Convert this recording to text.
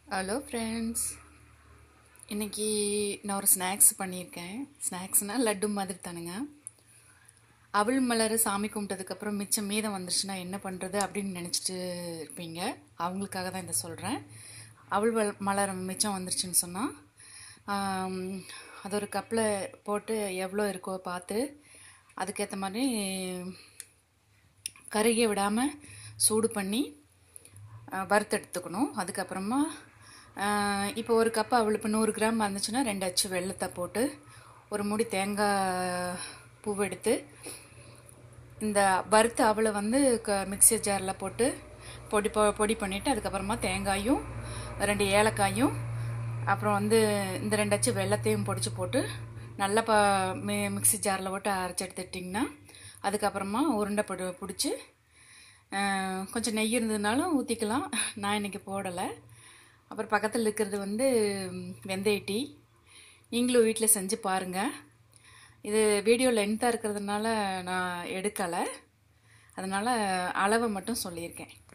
hello friends இன்றைக்கி நான் ஒரு ஸ்நாக்ஸ் பண்ணியிருக்கேன் ஸ்நாக்ஸ்னால் லட்டு மாதிரி தானுங்க அவள் மலர் சாமி கும்பிட்டதுக்கப்புறம் மிச்சம் மீதம் வந்துருச்சுன்னா என்ன பண்ணுறது அப்படின்னு நினச்சிட்டு இருப்பீங்க அவங்களுக்காக தான் இதை சொல்கிறேன் அவள் வல்- மலர் மிச்சம் வந்துருச்சுன்னு சொன்னால் அது ஒரு கப்பில் போட்டு எவ்வளோ இருக்கோ பார்த்து அதுக்கேற்ற மாதிரி கருகே விடாமல் சூடு பண்ணி அஹ், வறுத்தெடுத்துக்கணும் அதுக்கப்புறமா அஹ், இப்போ ஒரு கப் அவள் இப்போ நூறு கிராம் இருந்துச்சுன்னா ரெண்டு அச்சு வெள்ளத்தை போட்டு ஒரு மூடி தேங்காய் பூவை எடுத்து இந்த வறுத்த அவளை வந்து க மிக்ஸி ஜாரில் போட்டு பொடி பொ பொடி பண்ணிவிட்டு அதுக்கப்புறமா தேங்காயும் ரெண்டு ஏலக்காயும் அப்புறம் வந்து இந்த ரெண்டு அச்சு வெள்ளத்தையும் பொடிச்சு போட்டு நல்லா ப மி மிக்ஸி ஜாரில் போட்டு அரைச்சி எடுத்துட்டிங்கன்னா அதுக்கப்புறமா உருண்டை பிடி பிடிச்சி அஹ், கொஞ்சம் நெய் இருந்ததுனாலும் ஊற்றிக்கலாம் நான் இன்றைக்கி போடலை அப்புறம் பக்கத்தில் இருக்கிறது வந்து ம், வெந்தய டீ நீங்களும் வீட்டில் செஞ்சு பாருங்கள் இது வீடியோ லென்த்தாக இருக்கிறதுனால நான் எடுக்கலை அதனால் அளவை மட்டும் சொல்லியிருக்கேன்